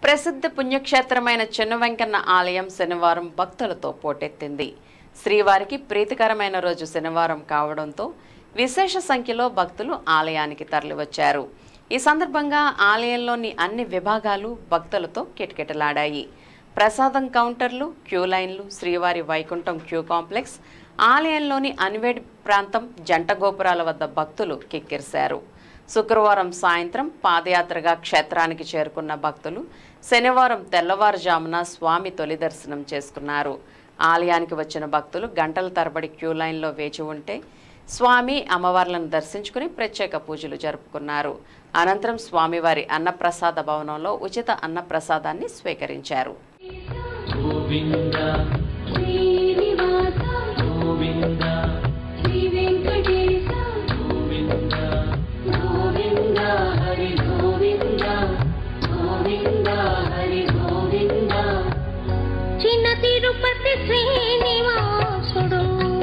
ప్రసిద్ధ పుణ్యక్షేత్రమైన చిన్న వెంకన్న ఆలయం శనివారం భక్తులతో పోటెత్తింది శ్రీవారికి ప్రీతికరమైన రోజు శనివారం కావడంతో విశేష సంఖ్యలో భక్తులు ఆలయానికి తరలివచ్చారు ఈ సందర్భంగా ఆలయంలోని అన్ని విభాగాలు భక్తులతో కిటకిటలాడాయి ప్రసాదం కౌంటర్లు క్యూ లైన్లు శ్రీవారి వైకుంఠం క్యూ కాంప్లెక్స్ ఆలయంలోని అన్వేడ్ ప్రాంతం జంట గోపురాల వద్ద భక్తులు కిక్కిరిశారు శుక్రవారం సాయంత్రం పాదయాత్రగా క్షేత్రానికి చేరుకున్న భక్తులు శనివారం తెల్లవారుజామున స్వామి తొలి దర్శనం చేసుకున్నారు ఆలయానికి వచ్చిన భక్తులు గంటల తరబడి క్యూ లైన్లో వేచి ఉంటే స్వామి అమ్మవార్లను దర్శించుకుని ప్రత్యేక పూజలు జరుపుకున్నారు అనంతరం స్వామివారి అన్నప్రసాద భవనంలో ఉచిత అన్నప్రసాదాన్ని స్వీకరించారు గోవింద శ్రీనివాస గోవింద శ్రీ వెంకటేశ గోవింద గోవింద హరి గోవింద గోవింద హరి గోవింద చిన్న తిరుపతి శ్రీనివాసుడు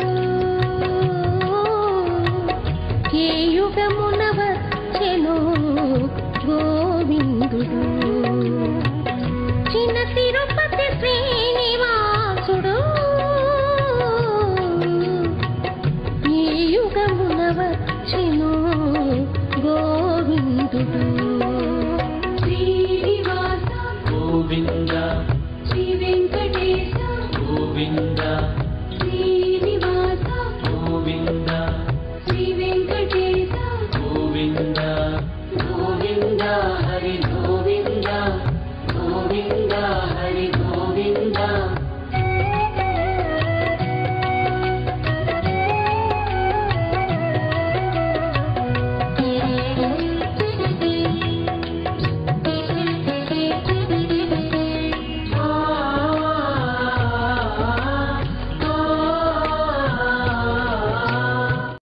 ఏ యుగమున వచ్చెను గోవిందుడు చిన్న తిరుపతి శ్రీనివాసుడు ఈ యుగమున వచ్చెను గోవిందుడు శ్రీనివాస గోవింద శ్రీ వెంకటేశ గోవింద శ్రీనివాస గోవింద శ్రీ వెంకటేశ గోవింద గోవింద హరి గోవింద గోవింద హరి